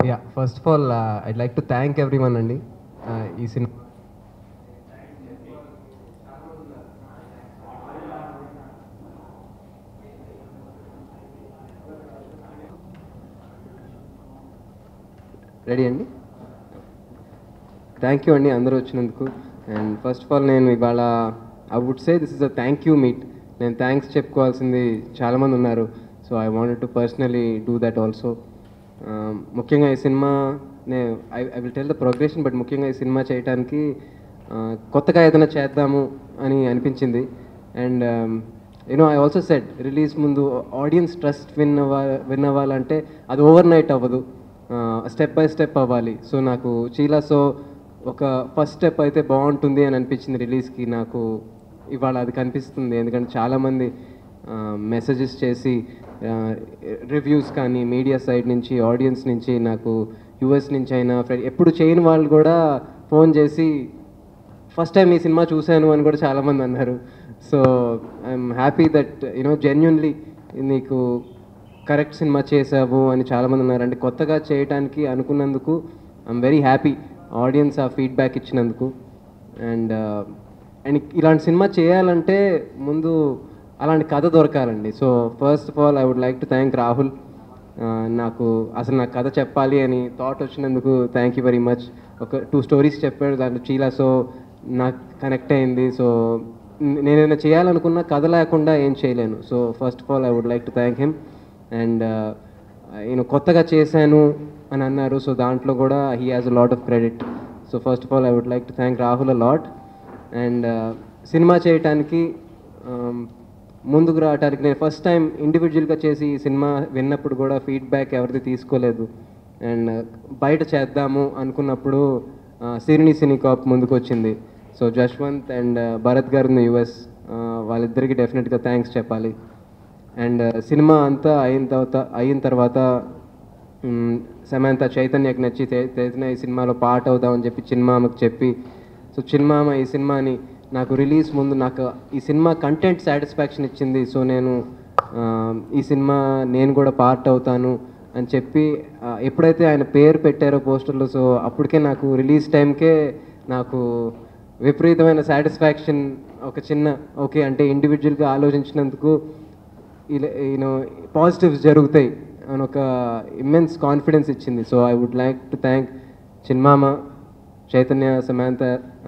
Yeah first of all I'd like to thank everyone అండి Uh, ఈ cinema ready అండి thank you అండి అందరూ వచ్చినందుకు అండ్ ఫస్ట్ ఆఫ్ ఆల్ నేను ఇవాళ I would say this is a thank you meet నేను thanks చెప్పుకోవాల్సింది చాలామంది ఉన్నారు so I wanted to personally do that also ముఖ్యంగా ఈ సినిమా నే I I will tell the progression but ముఖ్యంగా ఈ సినిమా చేయడానికి uh, కొత్తగా ఏదైనా చేద్దాము అని అనిపించింది and you know I also said release ముందు ఆడియన్స్ ట్రస్ట్ విన్ అవ్వ విన్ అవ్వాలంటే అది ఓవర్ నైట్ అవ్వదు స్టెప్ బై స్టెప్ అవ్వాలి సో నాకు చీలా సో ఒక ఫస్ట్ స్టెప్ అయితే బాగుంటుంది అని అనిపించింది రిలీజ్కి నాకు ఇవాళ అది కనిపిస్తుంది ఎందుకంటే చాలామంది మెసేజెస్ చేసి రివ్యూస్ కానీ మీడియా సైడ్ నుంచి ఆడియన్స్ నుంచి నాకు యూఎస్ నుంచి అయినా ఫ్రెండ్ ఎప్పుడు చేయని వాళ్ళు కూడా ఫోన్ చేసి ఫస్ట్ టైం ఈ సినిమా చూశాను అని కూడా చాలామంది అన్నారు so I'm happy that you know genuinely నీకు కరెక్ట్ సినిమా చేసావు అని చాలామంది ఉన్నారు అంటే కొత్తగా చేయడానికి అనుకున్నందుకు ఐఎమ్ వెరీ హ్యాపీ ఆడియన్స్ ఆ ఫీడ్బ్యాక్ ఇచ్చినందుకు అండ్ అండ్ ఇలాంటి సినిమా చేయాలంటే ముందు అలాంటి కథ దొరకాలండి so first of all I would like to thank Rahul ఆ, నాకు అసలు నాకు కథ చెప్పాలి అని థాట్ వచ్చినందుకు థ్యాంక్ యూ వెరీ మచ్ ఒక టూ స్టోరీస్ చెప్పాడు దాంట్లో చీలా సో నాకు కనెక్ట్ అయింది సో నేనైనా చేయాలనుకున్న కథ లేకుండా ఏం చేయలేను so first of all I would like to thank him and నేను కొత్తగా చేశాను అని అన్నారు సో దాంట్లో కూడా he has a lot of credit so first of all I would like to thank Rahul a lot and cinema చేయటానికి um, ముందుకు రావడానికి నేను ఫస్ట్ టైం ఇండివిజువల్గా చేసి ఈ సినిమా విన్నప్పుడు కూడా ఫీడ్బ్యాక్ ఎవరిది తీసుకోలేదు అండ్ బయట చేద్దాము అనుకున్నప్పుడు సిరిని సినికాప్ ముందుకు వచ్చింది సో జశ్వంత్ అండ్ భరత్ గారు యుఎస్ వాళ్ళిద్దరికి డెఫినెట్గా థ్యాంక్స్ చెప్పాలి అండ్ సినిమా అంతా అయిన తర్వాత అయిన తర్వాత మ్, సమంత చైతన్యకి నచ్చి చై- చైతన్య ఈ సినిమాలో పాట అవుదామని చెప్పి చిన్మామకి చెప్పి సో చిన్మామ ఈ సినిమాని నాకు రిలీజ్ ముందు నాకు ఈ సినిమా కంటెంట్ సాటిస్ఫాక్షన్ ఇచ్చింది సో నేను ఆ, ఈ సినిమా నేను కూడా పార్ట్ అవుతాను అని చెప్పి ఆ, ఎప్పుడైతే ఆయన పేరు పెట్టారో పోస్టర్లో సో అప్పటికే నాకు రిలీజ్ టైంకే నాకు విపరీతమైన సాటిస్ఫాక్షన్ ఒక చిన్న ఓకే అంటే ఇండివిజువల్గా ఆలోచించినందుకు ఇలా యూనో పాజిటివ్స్ జరుగుతాయి అని ఒక ఇమ్మెన్స్ కాన్ఫిడెన్స్ ఇచ్చింది so I would like to thank చిన్మామ Chaitanya Samantha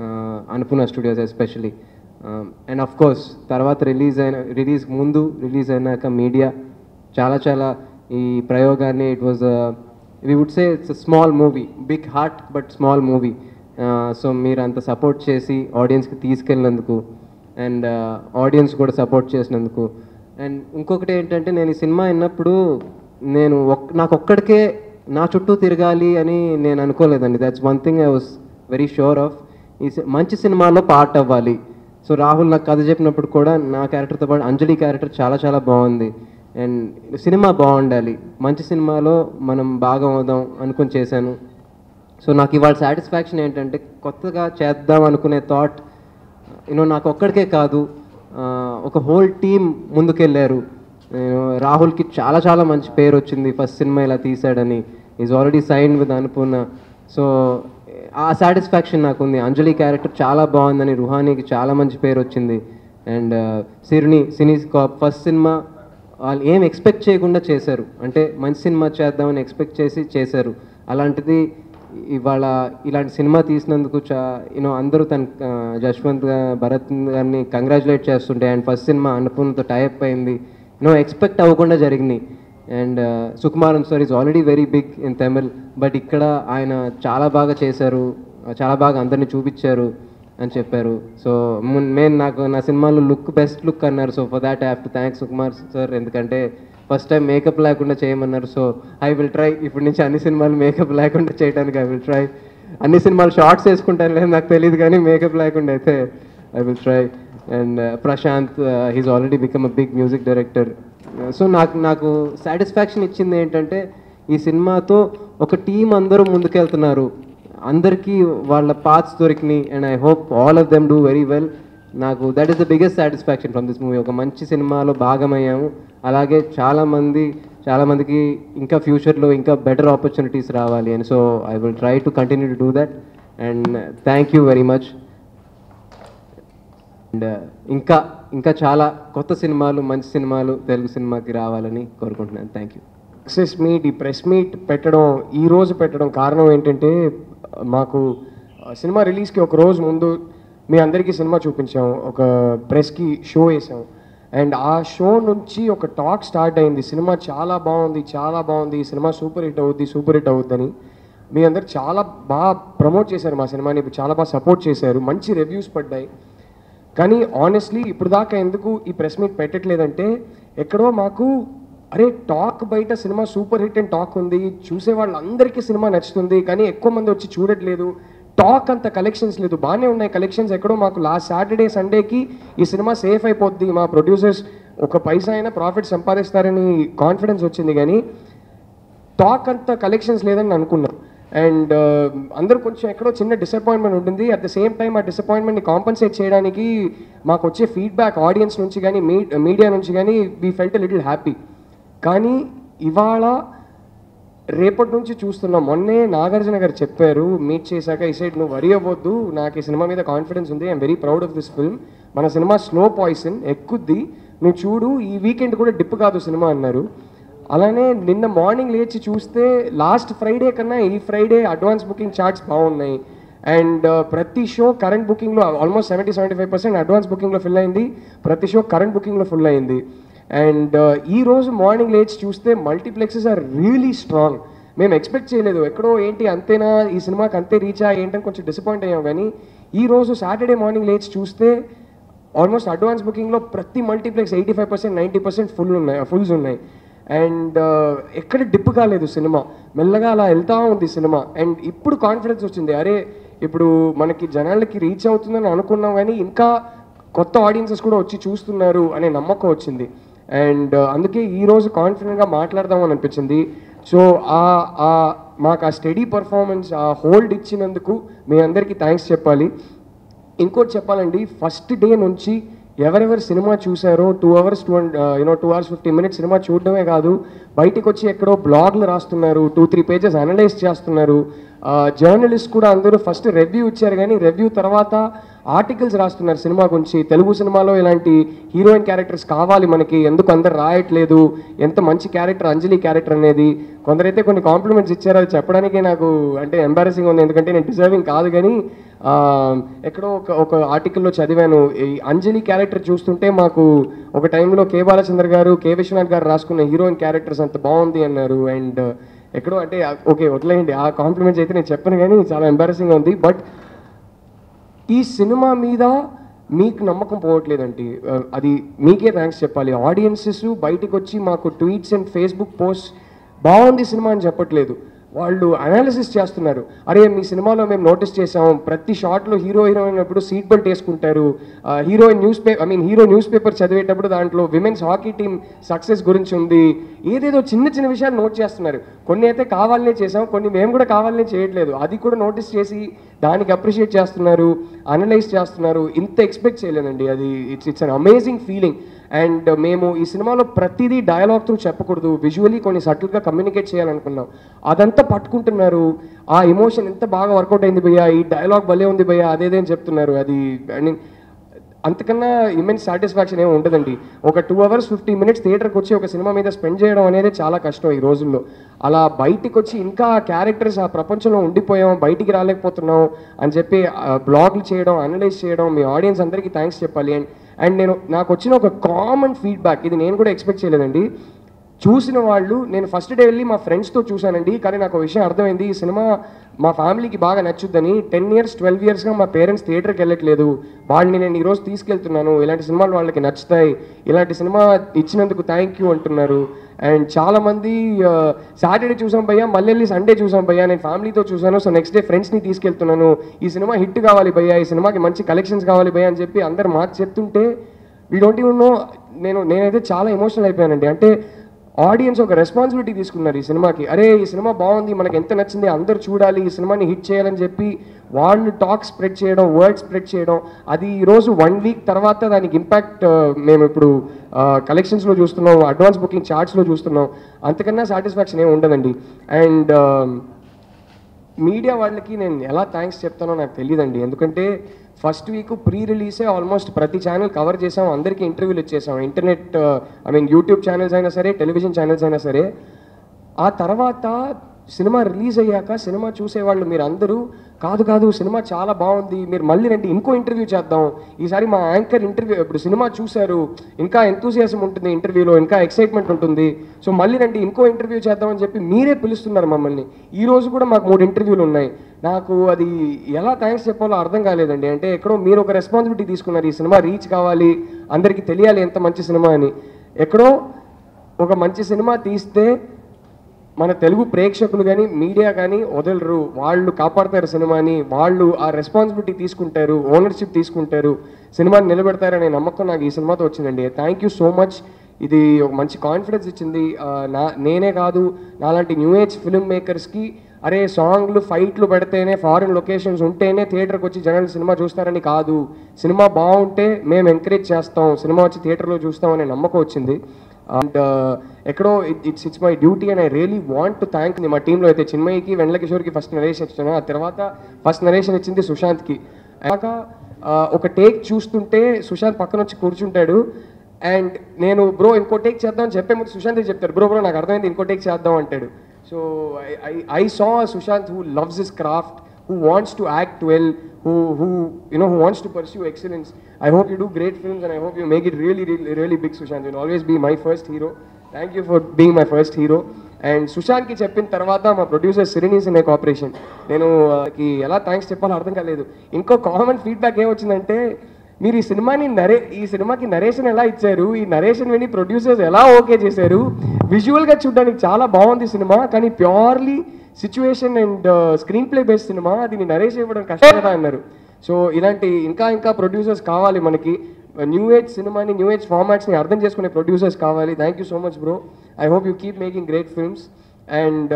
Annapurna studios especially and of course తర్వాత రిలీజ్ అయిన రిలీజ్ ముందు రిలీజ్ అయినాక మీడియా చాలా చాలా ఈ ప్రయోగాన్ని it was we would say it's small movie big heart but small movie so మీరు అంత సపోర్ట్ చేసి ఆడియన్స్కి తీసుకెళ్ళినందుకు అండ్ ఆడియన్స్ కూడా సపోర్ట్ చేసినందుకు అండ్ ఇంకొకటి ఏంటంటే నేను ఈ సినిమా విన్నప్పుడు నేను ఒక్ నాకు ఒక్కడికే నా చుట్టూ తిరగాలి అని నేను అనుకోలేదండి that's one thing I was very sure of ఈ సి- మంచి సినిమాలో పార్ట్ అవ్వాలి సో రాహుల్ నాకు కథ చెప్పినప్పుడు కూడా నా క్యారెక్టర్తో పాటు అంజలి క్యారెక్టర్ చాలా చాలా బాగుంది అండ్ సినిమా బాగుండాలి మంచి సినిమాలో మనం భాగం అవుదాం అనుకుని చేశాను సో నాకు ఇవాళ సాటిస్ఫాక్షన్ ఏంటంటే కొత్తగా చేద్దాం అనుకునే థాట్ యూనో నాకు ఒక్కడికే కాదు ఆ, ఒక హోల్ టీమ్ ముందుకెళ్ళారు నేను రాహుల్కి చాలా చాలా మంచి పేరు వచ్చింది ఫస్ట్ సినిమా ఇలా తీశాడని ఈజ్ ఆల్రెడీ సైన్ విత్ అనుకున్న సో ఆ సాటిస్ఫాక్షన్ నాకు ఉంది అంజలి క్యారెక్టర్ చాలా బాగుందని రుహానీకి చాలా మంచి పేరు వచ్చింది అండ్ సిరిని సినీ ఫస్ట్ సినిమా వాళ్ళు ఏం ఎక్స్పెక్ట్ చేయకుండా చేశారు అంటే మంచి సినిమా చేద్దామని ఎక్స్పెక్ట్ చేసి చేశారు అలాంటిది ఇవాళ ఇలాంటి సినిమా తీసినందుకు చా యూనో అందరూ తన ఆ, జశ్వంత్ గా- భరత్ గారిని కంగ్రాచులేట్ చేస్తుంటే అండ్ ఫస్ట్ సినిమా అన్నపూర్ణతో టైప్ అయింది యూనో ఎక్స్పెక్ట్ అవ్వకుండా జరిగినాయి and Sukumaran sir is already very big in Tamil but ఇక్కడ ఆయన చాలా బాగా చేశారు చాలా బాగా అందరినీ చూపించారు అని చెప్పారు సో మెయిన్ నాకు నా సినిమాలో లుక్ బెస్ట్ లుక్ అన్నారు so for that I have to thanks Sukumar sir ఎందుకంటే ఫస్ట్ టైం మేకప్ లేకుండా చేయమన్నారు సో ఐ విల్ ట్రై ఇప్పటి నుంచి అన్ని సినిమాలు మేకప్ లేకుండా చేయడానికి ఐ విల్ ట్రై అన్ని సినిమాలు షార్ట్స్ వేసుకుంటాను లేదు నాకు తెలియదు కానీ మేకప్ లేకుండా అయితే I will try and Prashant he's already become a big music director so నాకు నాకు సాటిస్ఫాక్షన్ ఇచ్చింది ఏంటంటే ఈ సినిమాతో ఒక టీం అందరూ ముందుకెళ్తున్నారు అందరికీ వాళ్ళ పార్ట్స్ దొరికినాయి and I hope all of them do very well నాకు that is the biggest satisfaction from this movie ఒక మంచి సినిమాలో భాగమయ్యాము అలాగే చాలామంది చాలామందికి ఇంకా ఫ్యూచర్లో ఇంకా బెటర్ ఆపర్చునిటీస్ రావాలి అని so I will try to continue to do that and thank you very much and ఇంకా ఇంకా చాలా కొత్త సినిమాలు మంచి సినిమాలు తెలుగు సినిమాకి రావాలని కోరుకుంటున్నాను థ్యాంక్ యూ సక్సెస్ మీట్ ఈ ప్రెస్ మీట్ పెట్టడం ఈ రోజు పెట్టడం కారణం ఏంటంటే మాకు ఆ, సినిమా రిలీజ్కి ఒక రోజు ముందు మీ అందరికీ సినిమా చూపించాం ఒక ప్రెస్కి షో వేసాం అండ్ ఆ షో నుంచి ఒక టాక్ స్టార్ట్ అయింది సినిమా చాలా బాగుంది చాలా బాగుంది ఈ సినిమా సూపర్ హిట్ అవుద్ది సూపర్ హిట్ అవుద్దని మీ అందరు చాలా బాగా ప్రమోట్ చేశారు మా సినిమాని చాలా బాగా సపోర్ట్ చేశారు మంచి రివ్యూస్ పడ్డాయి కానీ ఆనెస్ట్లీ ఇప్పుడు దాకా ఎందుకు ఈ ప్రెస్ మీట్ పెట్టట్లేదంటే ఎక్కడో మాకు అరే టాక్ బయట cinema super hit and talk ఉంది చూసే వాళ్ళందరికీ సినిమా నచ్చుతుంది కానీ ఎక్కువ మంది వచ్చి చూడట్లేదు టాక్ అంత కలెక్షన్స్ లేదు బాగానే ఉన్నాయి కలెక్షన్స్ ఎక్కడో మాకు లాస్ట్ సాటర్డే సండేకి ఈ సినిమా సేఫ్ అయిపోద్ది మా ప్రొడ్యూసర్స్ ఒక పైసా అయినా ప్రాఫిట్ సంపాదిస్తారని కాన్ఫిడెన్స్ వచ్చింది కానీ టాక్ అంత కలెక్షన్స్ లేదని అనుకున్నాం అండ్ అందరూ కొంచెం ఎక్కడో చిన్న డిసప్పాయింట్మెంట్ ఉంటుంది అట్ ద సేమ్ టైం ఆ డిసప్పాయింట్మెంట్ని కాంపన్సేట్ చేయడానికి మాకు వచ్చే ఫీడ్బ్యాక్ ఆడియన్స్ నుంచి కానీ మీ మీడియా నుంచి కానీ వీ ఫెల్ట్ లిటిల్ హ్యాపీ కానీ ఇవాళ రేపటి నుంచి చూస్తున్నాం మొన్నే నాగార్జున గారు చెప్పారు మీట్ చేశాక ఈ సైడ్ నువ్వు వరి అవ్వద్దు నాకు ఈ సినిమా మీద కాన్ఫిడెన్స్ ఉంది I'm very proud of this film మన సినిమా స్లో పాయిసన్ ఎక్కుద్ది నువ్వు చూడు ఈ వీకెండ్ కూడా డిప్ కాదు సినిమా అన్నారు అలానే నిన్న మార్నింగ్ లేచి చూస్తే లాస్ట్ ఫ్రైడే కన్నా ఈ ఫ్రైడే అడ్వాన్స్ బుకింగ్ చార్ట్స్ బాగున్నాయి అండ్ ప్రతి షో కరెంట్ బుకింగ్లో almost seventy seventy five percent advance బుకింగ్లో ఫిల్ అయింది ప్రతి షో కరెంట్ బుకింగ్లో ఫుల్ అయింది అండ్ ఈ రోజు మార్నింగ్ లేచి చూస్తే మల్టీప్లెక్సెస్ ఆర్ రియలీ స్ట్రాంగ్ మేము ఎక్స్పెక్ట్ చేయలేదు ఎక్కడో ఏంటి అంతేనా ఈ సినిమాకి అంతే రీచా ఏంటని కొంచెం డిసప్పాయింట్ అయ్యాం కానీ ఈ రోజు సాటర్డే మార్నింగ్ లేచి చూస్తే ఆల్మోస్ట్ అడ్వాన్స్ బుకింగ్లో ప్రతి multiplex eighty five percent ninety percent full ఉన్నాయి ఫుల్స్ ఉన్నాయి అండ్ ఎక్కడ డిప్ కాలేదు సినిమా మెల్లగా అలా వెళ్తా ఉంది సినిమా అండ్ ఇప్పుడు కాన్ఫిడెన్స్ వచ్చింది అరే ఇప్పుడు మనకి జనాలకి రీచ్ అవుతుందని అనుకున్నాం కానీ ఇంకా కొత్త ఆడియన్సెస్ కూడా వచ్చి చూస్తున్నారు అనే నమ్మకం వచ్చింది అండ్ అందుకే ఈ రోజు కాన్ఫిడెంట్గా మాట్లాడదామని అనిపించింది సో ఆ ఆ మాకు ఆ స్టడీ పర్ఫార్మెన్స్ ఆ హోల్డ్ ఇచ్చినందుకు మీ అందరికీ థ్యాంక్స్ చెప్పాలి ఇంకోటి చెప్పాలండి ఫస్ట్ డే నుంచి ఎవరెవరు సినిమా చూసారో two hours two you know two hours fifty minutes cinema చూడడమే కాదు బయటికి వచ్చి ఎక్కడో బ్లాగ్లు రాస్తున్నారు టూ త్రీ పేజెస్ అనలైజ్ చేస్తున్నారు జర్నలిస్ట్ కూడా అందరూ ఫస్ట్ రివ్యూ ఇచ్చారు కానీ రివ్యూ తర్వాత ఆర్టికల్స్ రాస్తున్నారు సినిమా గురించి తెలుగు సినిమాలో ఇలాంటి హీరోయిన్ క్యారెక్టర్స్ కావాలి మనకి ఎందుకు అందరు రాయట్లేదు ఎంత మంచి క్యారెక్టర్ అంజలి క్యారెక్టర్ అనేది కొందరైతే కొన్ని కాంప్లిమెంట్స్ ఇచ్చారు అది చెప్పడానికి నాకు అంటే ఎంబారసింగ్ ఉంది ఎందుకంటే నేను డిజర్వింగ్ కాదు కానీ ఆ, ఎక్కడో ఒక ఒక ఆర్టికల్లో చదివాను ఈ అంజలి క్యారెక్టర్ చూస్తుంటే మాకు ఒక టైంలో కే బాలచంద్ర గారు కే విశ్వనాథ్ గారు రాసుకున్న హీరోయిన్ క్యారెక్టర్స్ అంత బాగుంది అన్నారు అండ్ ఎక్కడో అంటే ఓకే వదిలేయండి ఆ కాంప్లిమెంట్స్ అయితే నేను చెప్పను కానీ చాలా ఎంబారసింగ్ ఉంది బట్ ఈ సినిమా మీద మీకు నమ్మకం పోవట్లేదండి ఆ, అది మీకే థ్యాంక్స్ చెప్పాలి ఆడియన్సెస్ బయటకు వచ్చి మాకు ట్వీట్స్ అండ్ ఫేస్బుక్ పోస్ట్ బాగుంది సినిమా అని చెప్పట్లేదు వాళ్ళు అనాలిసిస్ చేస్తున్నారు అరే మీ సినిమాలో మేము నోటీస్ చేసాం ప్రతి షాట్లో హీరో హీరోయిన్ అప్పుడు సీట్ బెల్ట్ వేసుకుంటారు heroine news paper I mean hero news paper చదివేటప్పుడు దాంట్లో విమెన్స్ హాకీ టీం సక్సెస్ గురించి ఉంది ఏదేదో చిన్న చిన్న విషయాలు నోట్ చేస్తున్నారు కొన్ని అయితే కావాలనే చేసాం కొన్ని మేము కూడా కావాలనే చేయట్లేదు అది కూడా నోటీస్ చేసి దానికి అప్రిషియేట్ చేస్తున్నారు అనలైజ్ చేస్తున్నారు ఇంత ఎక్స్పెక్ట్ చేయలేదండి అది it's it's an amazing feeling and మేము ఈ సినిమాలో ప్రతిదీ డయలాగ్ త్రూ చెప్పకూడదు విజువలీ కొన్ని సటిల్గా కమ్యూనికేట్ చేయాలనుకున్నాం అదంతా పట్టుకుంటున్నారు ఆ ఎమోషన్ ఎంత బాగా వర్కౌట్ అయింది భయ్యా ఈ డైలాగ్ భలే ఉంది భయ్యా అదేదే అని చెప్తున్నారు అది ఐ మీన్ అంతకన్నా ఇమెన్స్ సాటిస్ఫాక్షన్ ఏమి ఉండదండి ఒక టూ అవర్స్ ఫిఫ్టీ మినిట్స్ థియేటర్కి వచ్చి ఒక సినిమా మీద స్పెండ్ చేయడం అనేది చాలా కష్టం ఈ రోజుల్లో అలా బయటికి వచ్చి ఇంకా ఆ క్యారెక్టర్స్ ఆ ప్రపంచంలో ఉండిపోయాం బయటికి రాలేకపోతున్నాం అని చెప్పి బ్లాగ్లు చేయడం అనలైజ్ చేయడం మీ ఆడియన్స్ అందరికీ థ్యాంక్స్ చెప్పాలి అండ్ అండ్ నేను నాకు వచ్చిన ఒక కామన్ ఫీడ్బ్యాక్ ఇది నేను కూడా ఎక్స్పెక్ట్ చేయలేదండి చూసిన వాళ్ళు నేను ఫస్ట్ డే వెళ్ళి మా ఫ్రెండ్స్తో చూశానండి కానీ నాకు ఒక విషయం అర్థమైంది ఈ సినిమా మా ఫ్యామిలీకి బాగా నచ్చుద్దని టెన్ ఇయర్స్ ట్వెల్వ్ ఇయర్స్గా మా పేరెంట్స్ థియేటర్కి వెళ్ళట్లేదు వాళ్ళని నేను ఈరోజు తీసుకెళ్తున్నాను ఇలాంటి సినిమాలు వాళ్ళకి నచ్చుతాయి ఇలాంటి సినిమా ఇచ్చినందుకు థ్యాంక్ యూ అంటున్నారు అండ్ చాలామంది సాటర్డే చూసాం భయ్యా మళ్ళీ వెళ్ళి సండే చూసాం భయ్యా నేను ఫ్యామిలీతో చూసాను సో నెక్స్ట్ డే ఫ్రెండ్స్ని తీసుకెళ్తున్నాను ఈ సినిమా హిట్ కావాలి భయ్యా ఈ సినిమాకి మంచి కలెక్షన్స్ కావాలి భయ్యా అని చెప్పి అందరు మాకు చెప్తుంటే వీ డోంట్ ఈవెన్ నో నేను నేనైతే చాలా ఎమోషనల్ అయిపోయానండి అంటే ఆడియన్స్ ఒక రెస్పాన్సిబిలిటీ తీసుకున్నారు ఈ సినిమాకి అరే ఈ సినిమా బాగుంది మనకి ఎంత నచ్చింది అందరూ చూడాలి ఈ సినిమాని హిట్ చేయాలని చెప్పి వాళ్ళు టాక్ స్ప్రెడ్ చేయడం వర్డ్ స్ప్రెడ్ చేయడం అది ఈరోజు వన్ వీక్ తర్వాత దానికి ఇంపాక్ట్ మేము ఇప్పుడు కలెక్షన్స్లో చూస్తున్నాం అడ్వాన్స్ బుకింగ్ చార్ట్స్లో చూస్తున్నాం అంతకన్నా సాటిస్ఫాక్షన్ ఏమి ఉండదండి అండ్ మీడియా వాళ్ళకి నేను ఎలా థ్యాంక్స్ చెప్తానో నాకు తెలియదండి ఎందుకంటే ఫస్ట్ వీక్ ప్రీ రిలీజే ఆల్మోస్ట్ ప్రతి ఛానల్ కవర్ చేసాం అందరికీ ఇంటర్వ్యూలు ఇచ్చేసాం internet I mean YouTube channels అయినా సరే టెలివిజన్ ఛానల్స్ అయినా సరే ఆ తర్వాత సినిమా రిలీజ్ అయ్యాక సినిమా చూసేవాళ్ళు మీరు అందరూ కాదు కాదు సినిమా చాలా బాగుంది మీరు మళ్ళీ రండి ఇంకో ఇంటర్వ్యూ చేద్దాం ఈసారి మా యాంకర్ ఇంటర్వ్యూ ఇప్పుడు సినిమా చూశారు ఇంకా ఎంతూసియాసం ఉంటుంది ఇంటర్వ్యూలో ఇంకా ఎక్సైట్మెంట్ ఉంటుంది సో మళ్ళీ రండి ఇంకో ఇంటర్వ్యూ చేద్దామని చెప్పి మీరే పిలుస్తున్నారు మమ్మల్ని ఈ రోజు కూడా మాకు మూడు ఇంటర్వ్యూలు ఉన్నాయి నాకు అది ఎలా థ్యాంక్స్ చెప్పాలో అర్థం కాలేదండి అంటే ఎక్కడో మీరు ఒక రెస్పాన్సిబిలిటీ తీసుకున్నారు ఈ సినిమా రీచ్ కావాలి అందరికీ తెలియాలి ఎంత మంచి సినిమా అని ఎక్కడో ఒక మంచి సినిమా తీస్తే మన తెలుగు ప్రేక్షకులు కానీ మీడియా కానీ వదలరు వాళ్ళు కాపాడతారు సినిమాని వాళ్ళు ఆ రెస్పాన్సిబిలిటీ తీసుకుంటారు ఓనర్షిప్ తీసుకుంటారు సినిమాని నిలబెడతారనే నమ్మకం నాకు ఈ సినిమాతో వచ్చిందండి థ్యాంక్ యూ సో మచ్ ఇది ఒక మంచి కాన్ఫిడెన్స్ ఇచ్చింది ఆ, నా నేనే కాదు నాలాంటి న్యూ ఏజ్ ఫిల్మ్ మేకర్స్కి అరే సాంగ్లు ఫైట్లు పెడితేనే ఫారిన్ లొకేషన్స్ ఉంటేనే థియేటర్కి వచ్చి జనాలు సినిమా చూస్తారని కాదు సినిమా బాగుంటే మేము ఎంకరేజ్ చేస్తాం సినిమా వచ్చి థియేటర్లో చూస్తాం అనే నమ్మకం వచ్చింది అండ్ ఎక్కడో it's it's my duty and I really want to thank మా టీంలో అయితే చిన్మయ్యకి వెండ్ల కిషోర్కి ఫస్ట్ నరేషన్ ఇచ్చాను ఆ తర్వాత ఫస్ట్ నరేషన్ ఇచ్చింది సుశాంత్కి అయ్యాక ఆ, ఒక టేక్ చూస్తుంటే సుశాంత్ పక్కన వచ్చి కూర్చుంటాడు అండ్ నేను బ్రో ఇంకో టేక్ చేద్దాం అని చెప్పే ముందు సుశాంత్ చెప్తాడు బ్రో బ్రో నాకు అర్థమైంది ఇంకో టేక్ చేద్దాం అంటాడు so I I saw Sushant who loves his craft who wants to act well, who who you know who wants to pursue excellence. I hope you do great films and I hope you make it really really really big, Sushant. You'll always be my first hero. Thank you for being my first hero. And సుశాంత్కి చెప్పిన తర్వాత మా producer సిరినీస్ అనే cooperation నేను ఆ, కి ఎలా thanks చెప్పాలో అర్థం కాలేదు ఇంకో కామన్ ఫీడ్బ్యాక్ ఏమొచ్చిందంటే మీరు ఈ సినిమాని నరే ఈ సినిమాకి నరేషన్ ఎలా ఇచ్చారు ఈ నరేషన్ విని ప్రొడ్యూసర్స్ ఎలా ఓకే చేశారు విజువల్గా చూడడానికి చాలా బాగుంది సినిమా కానీ purely situation and screenplay based cinema దీన్ని నరేష్ ఇవ్వడం కష్టం కదా అన్నారు సో ఇలాంటి ఇంకా ఇంకా ప్రొడ్యూసర్స్ కావాలి మనకి న్యూ ఏజ్ సినిమాని న్యూ ఏజ్ ఫార్మాట్స్ని అర్థం చేసుకునే ప్రొడ్యూసర్స్ కావాలి thank you so much bro I hope you keep making great films and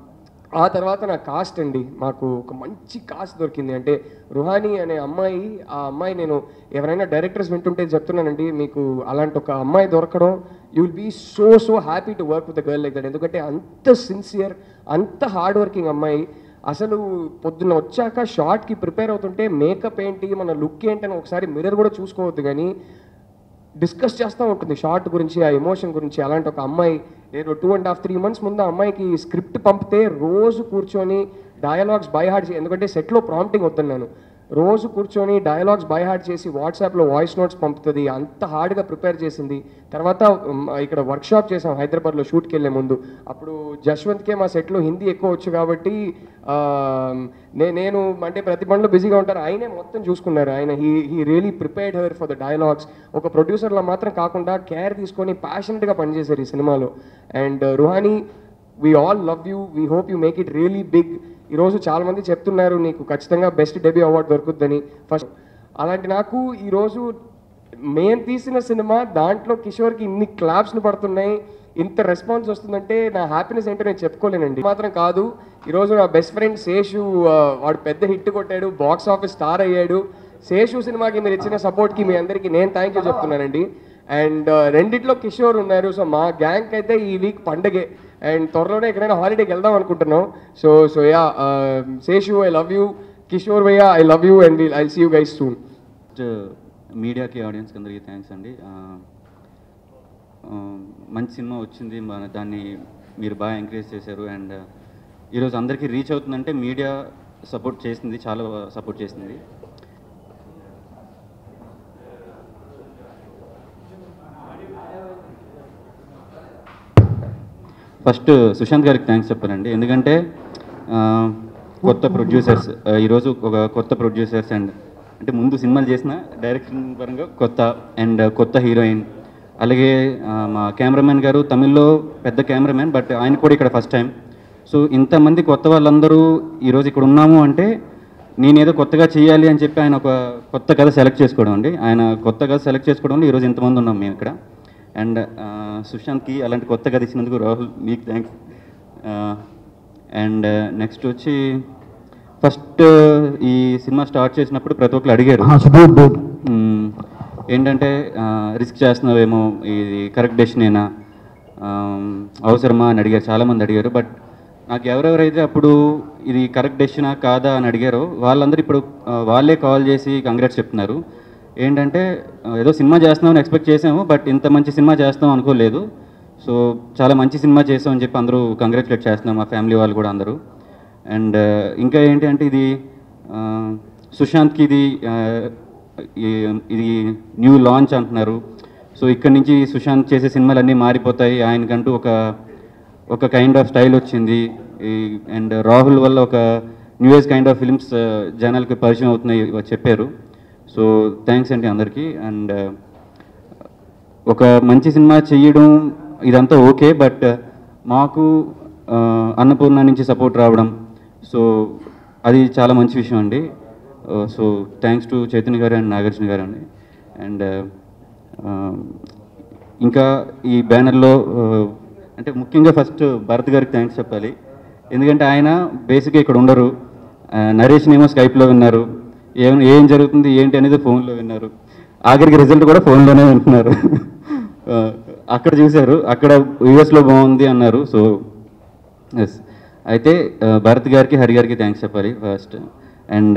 ఆ తర్వాత నా కాస్ట్ అండి మాకు ఒక మంచి కాస్ట్ దొరికింది అంటే రుహానీ అనే అమ్మాయి ఆ అమ్మాయి నేను ఎవరైనా డైరెక్టర్స్ వింటుంటే చెప్తున్నానండి మీకు అలాంటి ఒక అమ్మాయి దొరకడం you will be so so happy to work with girl like that ఎందుకంటే అంత సిన్సియర్ అంత హార్డ్ వర్కింగ్ అమ్మాయి అసలు పొద్దున్న వచ్చాక షార్ట్కి ప్రిపేర్ అవుతుంటే మేకప్ ఏంటి మన లుక్ ఏంటి అని ఒకసారి మిర్రర్ కూడా చూసుకోవద్దు కానీ డిస్కస్ చేస్తూ ఉంటుంది షార్ట్ గురించి ఆ ఎమోషన్ గురించి అలాంటి ఒక అమ్మాయి నేను two and half three months ముందు ఆ అమ్మాయికి స్క్రిప్ట్ పంపితే రోజు కూర్చొని డయలాగ్స్ బై హార్ట్ ఎందుకంటే సెట్లో ప్రాంప్టింగ్ వద్దన్నాను రోజు కూర్చొని డయలాగ్స్ బై హార్ట్ చేసి వాట్సాప్లో వాయిస్ నోట్స్ పంపుతుంది అంత హార్డ్గా ప్రిపేర్ చేసింది తర్వాత మ్, ఇక్కడ వర్క్షాప్ చేసాం హైదరాబాద్లో షూట్కి వెళ్ళే ముందు అప్పుడు జశ్వంత్కే మా సెట్లో హిందీ ఎక్కువ వచ్చు కాబట్టి ఆ, నే- నేను అంటే ప్రతి పనిలో బిజీగా ఉంటారు ఆయనే మొత్తం చూసుకున్నారు ఆయన he he really prepared her for the dialogues ఒక ప్రొడ్యూసర్లో మాత్రం కాకుండా కేర్ తీసుకొని ప్యాషనెట్గా పనిచేశారు ఈ సినిమాలో and Ruhani we all love you we hope you make it really big ఈరోజు చాలా మంది చెప్తున్నారు నీకు ఖచ్చితంగా బెస్ట్ డెబ్యూ అవార్డు దొరుకుద్దని ఫస్ట్ అలాంటి నాకు ఈరోజు మేం తీసిన సినిమా దాంట్లో కిషోర్కి ఇన్ని క్లాప్స్లు పడుతున్నాయి ఇంత రెస్పాన్స్ వస్తుందంటే నా హ్యాపీనెస్ ఏంటో నేను చెప్పుకోలేనండి మాత్రం కాదు ఈరోజు నా బెస్ట్ ఫ్రెండ్ శేషు ఆ, వాడు పెద్ద హిట్ కొట్టాడు బాక్స్ ఆఫీస్ స్టార్ అయ్యాడు శేషు సినిమాకి మీరు ఇచ్చిన సపోర్ట్కి మీ అందరికీ నేను థ్యాంక్ యూ చెప్తున్నానండి అండ్ రెండిట్లో కిషోర్ ఉన్నారు సో మా గ్యాంగ్ అయితే ఈ వీక్ పండగే అండ్ త్వరలోనే ఎక్కడైనా హాలిడేకి వెళ్దాం అనుకుంటున్నాం so so ya Seshu I love you Kishore భయ్య I love you and I see you guys soon first మీడియాకి ఆడియన్స్కి అందరికీ థ్యాంక్స్ అండి ఆ, ఆ, మంచి సినిమా వచ్చింది మన దాన్ని మీరు బాగా ఎంకరేజ్ చేశారు అండ్ ఈరోజు అందరికీ రీచ్ అవుతుందంటే మీడియా సపోర్ట్ చేసింది చాలా సపోర్ట్ చేసింది ఫస్ట్ సుశాంత్ గారికి థ్యాంక్స్ చెప్పాలండి ఎందుకంటే ఆ, కొత్త ప్రొడ్యూసర్స్ ఈరోజు ఒక కొత్త ప్రొడ్యూసర్స్ అండ్ అంటే ముందు సినిమాలు చేసిన డైరెక్షన్ పరంగా కొత్త అండ్ కొత్త హీరోయిన్ అలాగే ఆ, మా కెమెరామెన్ గారు తమిళ్లో పెద్ద కెమెరామెన్ బట్ ఆయన కూడా ఇక్కడ ఫస్ట్ టైం సో ఇంతమంది కొత్త వాళ్ళందరూ ఈరోజు ఇక్కడ ఉన్నాము అంటే నేనేదో కొత్తగా చేయాలి అని చెప్పి ఆయన ఒక కొత్త కథ సెలెక్ట్ చేసుకోవడం అండి ఆయన కొత్త కథ సెలెక్ట్ చేసుకోవడంలో ఈరోజు ఇంతమంది ఉన్నాం మేము ఇక్కడ అండ్ సుశాంత్కి అలాంటి కొత్త కథ ఇచ్చినందుకు రాహుల్ మీకు థ్యాంక్స్ అండ్ నెక్స్ట్ వచ్చి ఫస్ట్ ఈ సినిమా స్టార్ట్ చేసినప్పుడు ప్రతి ఒక్కరు అడిగారు డూడ్ డూడ్ మ్మ్. ఏంటంటే రిస్క్ చేస్తున్నావేమో ఇది కరెక్ట్ డెసినేనా అవసరమా అని అడిగారు చాలామంది అడిగారు బట్ నాకు ఎవరెవరైతే అప్పుడు ఇది కరెక్ట్ డెసిషనా కాదా అని అడిగారో వాళ్ళందరూ ఇప్పుడు ఆ, వాళ్ళే కాల్ చేసి కంగ్రాట్స్ చెప్తున్నారు ఏంటంటే ఆ, ఏదో సినిమా చేస్తున్నామని ఎక్స్పెక్ట్ చేసాము బట్ ఇంత మంచి సినిమా చేస్తాం అనుకోలేదు సో చాలా మంచి సినిమా చేసాం అని చెప్పి అందరూ కంగ్రాచులేట్ చేస్తున్నాం మా ఫ్యామిలీ వాళ్ళు కూడా అందరూ అండ్ ఇంకా ఏంటి అంటే ఇది ఆ, సుశాంత్కి ఇది ఆ, ఈ- ఇది న్యూ లాంచ్ అంటున్నారు సో ఇక్కడ నుంచి సుశాంత్ చేసే సినిమాలు అన్నీ మారిపోతాయి ఆయనకంటూ ఒక ఒక కైండ్ ఆఫ్ స్టైల్ వచ్చింది ఈ అండ్ రాహుల్ వల్ల ఒక new age kind of films జనాలకి పరిచయం అవుతున్నాయి చెప్పారు సో థ్యాంక్స్ అండి అందరికీ అండ్ ఒక మంచి సినిమా చేయడం ఇదంతా ఓకే బట్ మాకు ఆ, అన్నపూర్ణ నుంచి సపోర్ట్ రావడం సో అది చాలా మంచి విషయం అండి సో థ్యాంక్స్ టు చైతన్య గారు అండ్ నాగార్జున గారు అండి అండ్ ఇంకా ఈ బ్యానర్లో అంటే ముఖ్యంగా ఫస్ట్ భరత్ గారికి థ్యాంక్స్ చెప్పాలి ఎందుకంటే ఆయన బేసిక్గా ఇక్కడ ఉండరు ఆ, నరేష్ని ఏమో స్కైప్లో విన్నారు ఏం ఏం జరుగుతుంది ఏంటి అనేది ఫోన్లో విన్నారు ఆఖరికి రిజల్ట్ కూడా ఫోన్లోనే వింటున్నారు ఆ, అక్కడ చూశారు అక్కడ యూఎస్లో బాగుంది అన్నారు సో ఎస్ అయితే ఆ, భరత్ గారికి హరి గారికి థ్యాంక్స్ చెప్పాలి ఫస్ట్ అండ్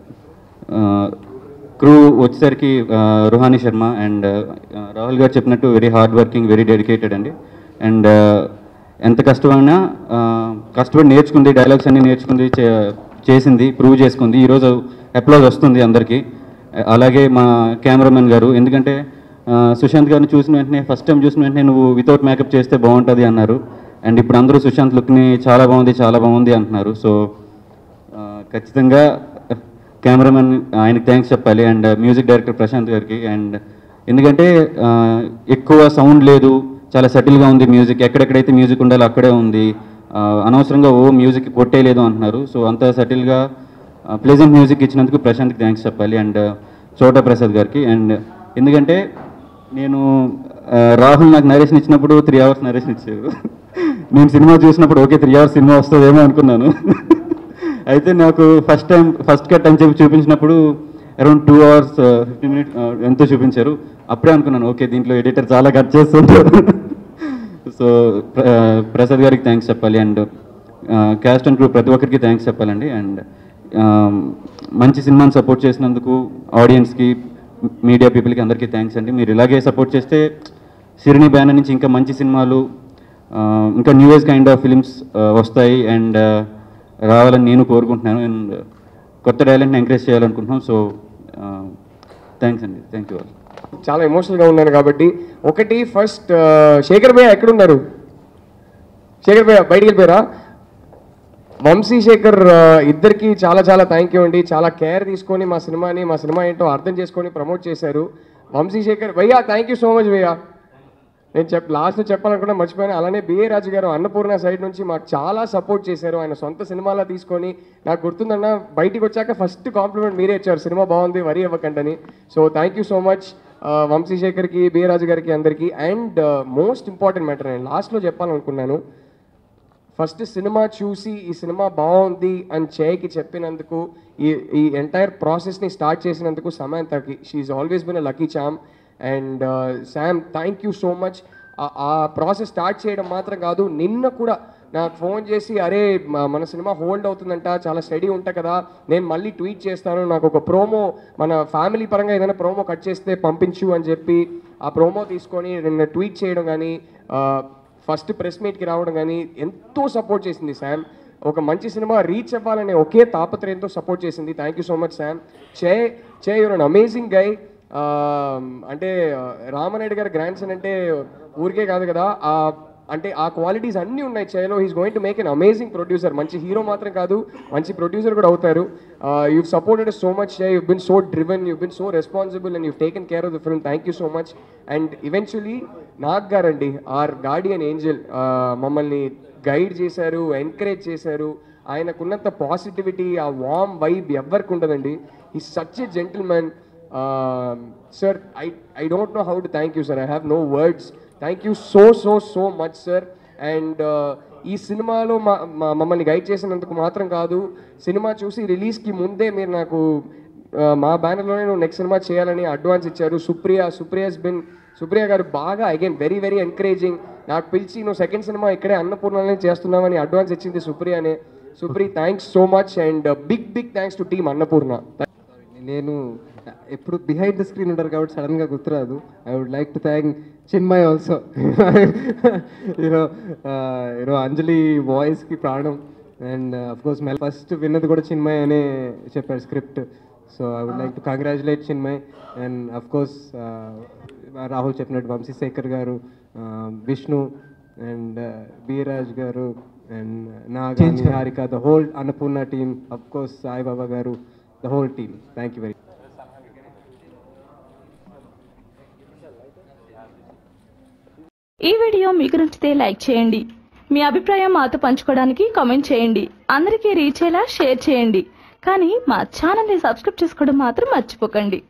క్రూ వచ్చేసరికి ఆ, రుహాని శర్మ అండ్ ఆ, రాహుల్ గారు చెప్పినట్టు very hard working very dedicated అండి అండ్ ఎంత కష్టమైనా ఆ, కష్టపడి నేర్చుకుంది డైలాగ్స్ అన్ని నేర్చుకుంది చే- చేసింది ప్రూవ్ చేసుకుంది ఈరోజు అప్లాజ్ వస్తుంది అందరికీ అలాగే మా కెమెరామెన్ గారు ఎందుకంటే ఆ, సుశాంత్ గారిని చూసిన వెంటనే ఫస్ట్ టైం చూసిన వెంటనే నువ్వు వితౌట్ మేకప్ చేస్తే బాగుంటుంది అన్నారు అండ్ ఇప్పుడు అందరూ సుశాంత్ లుక్ని చాలా బాగుంది చాలా బాగుంది అంటున్నారు సో ఆ, ఖచ్చితంగా కెమెరామెన్ ఆయనకి థ్యాంక్స్ చెప్పాలి అండ్ మ్యూజిక్ డైరెక్టర్ ప్రశాంత్ గారికి అండ్ ఎందుకంటే ఆ, ఎక్కువ సౌండ్ లేదు చాలా సటిల్గా ఉంది మ్యూజిక్ ఎక్కడెక్కడైతే మ్యూజిక్ ఉండాలో అక్కడే ఉంది ఆ, అనవసరంగా ఓ మ్యూజిక్ కొట్టేయలేదు అంటున్నారు సో అంత సటిల్గా ప్లెజెంట్ మ్యూజిక్ ఇచ్చినందుకు ప్రశాంత్కి థ్యాంక్స్ చెప్పాలి అండ్ చోటా ప్రసాద్ గారికి అండ్ ఎందుకంటే నేను ఆ, రాహుల్ నాకు నరేషన్ ఇచ్చినప్పుడు త్రీ అవర్స్ నరేషన్ ఇచ్చారు నేను సినిమా చూసినప్పుడు ఓకే త్రీ అవర్స్ సినిమా వస్తుందేమో అనుకున్నాను అయితే నాకు ఫస్ట్ టైం ఫస్ట్ కట్ అని చెప్పి చూపించినప్పుడు around two hours fifty minutes ఎంతో చూపించారు అప్పుడే అనుకున్నాను ఓకే దీంట్లో ఎడిటర్ చాలా కట్ చేస్తుంటారు సో ప్రసాద్ గారికి థ్యాంక్స్ చెప్పాలి అండ్ క్యాస్ట్ అండ్ క్రూ ప్రతి ఒక్కరికి థ్యాంక్స్ చెప్పాలండి అండ్ మంచి సినిమాని సపోర్ట్ చేసినందుకు ఆడియన్స్కి మీడియా పీపుల్కి అందరికీ థ్యాంక్స్ అండి మీరు ఇలాగే సపోర్ట్ చేస్తే సిరిని బ్యానర్ నుంచి ఇంకా మంచి సినిమాలు ఆ, ఇంకా new age kind of films వస్తాయి అండ్ రావాలని నేను కోరుకుంటున్నాను అండ్ కొత్త టాలెంట్ని ఎంకరేజ్ చేయాలనుకుంటున్నాం సో థ్యాంక్స్ అండి థ్యాంక్ యూ ఆల్ చాలా ఎమోషనల్గా ఉన్నాను కాబట్టి ఒకటి ఫస్ట్ శేఖర్ భయ్య ఎక్కడున్నారు శేఖర్ భయ్య బయటికి వెళ్ళిపోయారా వంశీ శేఖర్ ఆ, ఇద్దరికి చాలా చాలా థ్యాంక్ యూ అండి చాలా కేర్ తీసుకొని మా సినిమాని మా సినిమా ఏంటో అర్థం చేసుకొని ప్రమోట్ చేశారు వంశీ శేఖర్ భయ్యా థ్యాంక్ యూ సో మచ్ భయ్యా నేను చెప్ లాస్ట్ చెప్పాలనుకున్నా మర్చిపోయాను అలానే బిఏ రాజు గారు అన్నపూర్ణ సైడ్ నుంచి మాకు చాలా సపోర్ట్ చేశారు ఆయన సొంత సినిమాలా తీసుకొని నాకు గుర్తుందన్న బయటికి వచ్చాక ఫస్ట్ కాంప్లిమెంట్ మీరే ఇచ్చారు సినిమా బాగుంది వరి అవ్వకండి so thank you so much Vamsi శేఖర్కి బిఏ రాజు గారికి అందరికీ అండ్ మోస్ట్ ఇంపార్టెంట్ మ్యాటర్ నేను లాస్ట్లో చెప్పాలనుకున్నాను ఫస్ట్ సినిమా చూసి ఈ సినిమా బాగుంది అని చేయికి చెప్పినందుకు ఈ ఈ ఎంటైర్ ప్రాసెస్ని స్టార్ట్ చేసినందుకు సమాంతకి she always been a lucky charm and Sam thank you so much ఆ ప్రాసెస్ స్టార్ట్ చేయడం మాత్రం కాదు నిన్న కూడా నాకు ఫోన్ చేసి అరే మ- మన సినిమా హోల్డ్ అవుతుందంట చాలా స్టడీ ఉంటా కదా నేను మళ్ళీ ట్వీట్ చేస్తాను నాకు ఒక ప్రోమో మన ఫ్యామిలీ పరంగా ఏదైనా ప్రోమో కట్ చేస్తే పంపించు అని చెప్పి ఆ ప్రోమో తీసుకొని నిన్న ట్వీట్ చేయడం కానీ ఫస్ట్ ప్రెస్ మీట్కి రావడం కానీ ఎంతో సపోర్ట్ చేసింది శామ్ ఒక మంచి సినిమా రీచ్ అవ్వాలనే ఒకే తాపత్రయంతో సపోర్ట్ చేసింది thank you so much Sam Che Che you're an amazing గై అంటే ఆ, రామనాయుడు గారి గ్రాండ్ సన్ అంటే ఊరికే కాదు కదా ఆ అంటే ఆ క్వాలిటీస్ అన్నీ ఉన్నాయి చేలో he's going to make an amazing producer మంచి హీరో మాత్రం కాదు మంచి ప్రొడ్యూసర్ కూడా అవుతారు you supported so much you been so driven you been so responsible and you taken care of the film thank you so much and eventually Nag గారండి our guardian angel మమ్మల్ని guide చేశారు encourage చేశారు ఆయనకున్నంత positivity ఆ warm vibe ఎవరికి ఉండదండి ఈ such a gentleman sir I I don't know how to thank you sir I have no words thank you so so so much sir and ఈ సినిమాలో మా మా- మమ్మల్ని గైడ్ చేసినందుకు మాత్రం కాదు సినిమా చూసి రిలీజ్కి ముందే మీరు నాకు ఆ, మా బ్యానర్లోనే నువ్వు నెక్స్ట్ సినిమా చేయాలని అడ్వాన్స్ ఇచ్చారు సుప్రియ సుప్రియస్ బిన్ సుప్రియ గారు బాగా అగైన్ వెరీ వెరీ ఎంకరేజింగ్ నాకు పిలిచి నువ్వు సెకండ్ సినిమా ఇక్కడే అన్నపూర్ణనే చేస్తున్నావని అడ్వాన్స్ ఇచ్చింది సుప్రియనే Supri thanks so much and big big thanks to team Annapurna నేను ఎప్పుడు బిహైండ్ ద స్క్రీన్ ఉంటారు కాబట్టి సడన్గా గుర్తురాదు I would like to thank Chinmayi also you know you know Anjali వాయిస్కి ప్రాణం అండ్ అఫ్ కోర్స్ మెల్ ఫస్ట్ విన్నది కూడా చిన్మయ్ అనే చెప్పాడు script so I would like to congratulate Chinmayi and of course Rahul చెప్పినట్టు Vamsi Shekhar garu uh, Vishnu and Biraj garu and నాగాని Harika the whole Annapurna team of course Saibaba garu the whole team thank you very ఈ వీడియో మీకు నచ్చితే లైక్ చేయండి మీ అభిప్రాయం మాతో పంచుకోవడానికి కామెంట్ చేయండి అందరికీ రీచ్ అయ్యేలా షేర్ చేయండి కానీ మా ఛానల్ని సబ్స్క్రైబ్ చేసుకోవడం మాత్రం మర్చిపోకండి